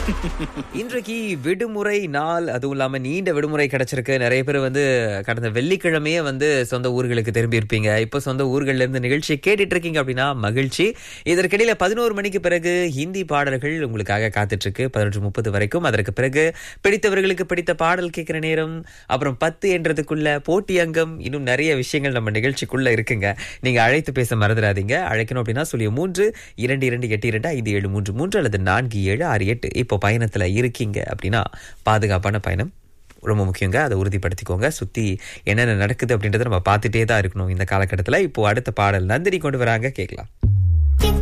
இன்றைக்கு விடுமுறை நாள் அதுவும் இல்லாம நீண்ட விடுமுறை கிடைச்சிருக்கு நிறைய பேர் வந்து கடந்த வெள்ளிக்கிழமையே வந்து சொந்த ஊர்களுக்கு திரும்பி இருப்பீங்க இப்போ சொந்த ஊர்கள்ல இருந்து நிகழ்ச்சியை கேட்டுட்டு இருக்கீங்க அப்படின்னா மகிழ்ச்சி இதற்கிடையில பதினோரு மணிக்கு பிறகு ஹிந்தி பாடல்கள் உங்களுக்காக காத்துட்டு இருக்கு பதினொன்று முப்பது வரைக்கும் அதற்கு பிறகு பிடித்தவர்களுக்கு பிடித்த பாடல் கேட்கிற நேரம் அப்புறம் பத்து என்றதுக்குள்ள போட்டி அங்கம் இன்னும் நிறைய விஷயங்கள் நம்ம நிகழ்ச்சிக்குள்ள இருக்குங்க நீங்க அழைத்து பேச மறந்துடாதீங்க அழைக்கணும் அப்படின்னா சொல்லி மூன்று இரண்டு இரண்டு எட்டு இரண்டு ஐந்து ஏழு மூன்று மூன்று அல்லது நான்கு ஏழு ஆறு எட்டு இப்போ பயணத்துல இருக்கீங்க அப்படின்னா பாதுகாப்பான பயணம் ரொம்ப முக்கியங்க அதை உறுதிப்படுத்திக்கோங்க சுத்தி என்னென்ன நடக்குது அப்படின்றத நம்ம பார்த்துட்டே தான் இருக்கணும் இந்த காலகட்டத்தில் இப்போ அடுத்த பாடல் நந்தினி கொண்டு வராங்க கேட்கலாம்